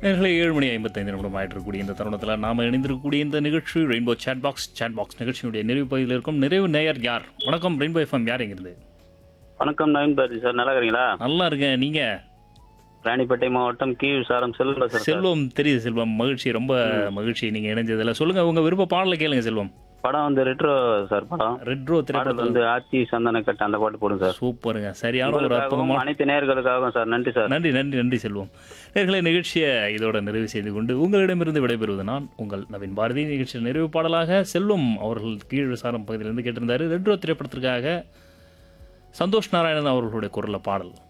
நேர்களை ஏழு மணி ஐம்பத்தைந்து நிமிடம் ஆயிட்டு இருக்கக்கூடிய இந்த தருணத்தில் நாம் இணைந்திருக்கக்கூடிய இந்த நிகழ்ச்சி rainbow chat box chat box நிகழ்ச்சியுடைய நிறைவு பகுதியில் இருக்கும் நிறைவு நேயர் யார் வணக்கம் ரெயின்போ எஃப்எம் யார் எங்கிறது வணக்கம் நவீன் பாரதி சார் நல்லா இருக்கிறீங்களா நல்லா இருக்கேன் நீங்க ராணிப்பேட்டை மாவட்டம் கீழ் சாரம் செல்வம் சார் செல்வம் தெரியுது செல்வம் மகிழ்ச்சி ரொம்ப மகிழ்ச்சி நீங்க இணைஞ்சதுல சொல்லுங்க உங்க விருப்ப பாடலை கேளுங்க செல்வம் படம் வந்து ரெட்ரோ சார் படம் ரெட்ரோ பாடல் திரைப்படத்தில் வந்து ஆச்சி சந்தன கட்ட அந்த பாட்டு போடுங்க சார் சூப்பருங்க சரியான ஒரு உங்களுக்காகவும் அற்புதமான அனைத்து நேயர்களுக்காகவும் சார் நன்றி சார் நன்றி நன்றி நன்றி செல்வம் நேர்களை நிகழ்ச்சியை இதோட நிறைவு செய்து கொண்டு உங்களிடமிருந்து விடைபெறுவது நான் உங்கள் நவீன் பாரதி நிகழ்ச்சியில் நிறைவு பாடலாக செல்வம் அவர்கள் கீழ் விசாரம் பகுதியிலிருந்து கேட்டிருந்தாரு ரெட்ரோ திரைப்படத்திற்காக சந்தோஷ் நாராயணன் அவர்களுடைய குரல்ல பாடல்